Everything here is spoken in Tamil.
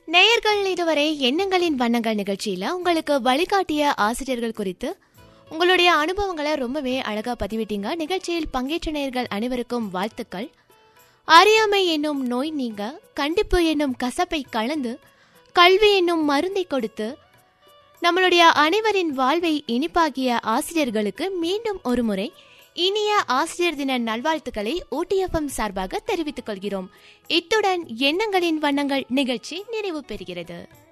நேயர்கள் இதுவரை எண்ணங்களின் வண்ணங்கள் நிகழ்ச்சியில உங்களுக்கு வழிகாட்டிய ஆசிரியர்கள் குறித்து உங்களுடைய அனுபவங்களை ரொம்பவே அழகா பதிவிட்டீங்க நிகழ்ச்சியில் பங்கேற்ற நேயர்கள் அனைவருக்கும் வாழ்த்துக்கள் அறியாமை என்னும் நோய் நீங்க கண்டிப்பு என்னும் கசப்பை கலந்து கல்வி என்னும் மருந்தை கொடுத்து நம்மளுடைய அனைவரின் வாழ்வை இனிப்பாக்கிய ஆசிரியர்களுக்கு மீண்டும் ஒரு முறை இனிய ஆசிரியர் தின நல்வாழ்த்துக்களை ஓடிஎஃப்எம் சார்பாக தெரிவித்துக் கொள்கிறோம் இத்துடன் எண்ணங்களின் வண்ணங்கள் நிகழ்ச்சி நிறைவு பெறுகிறது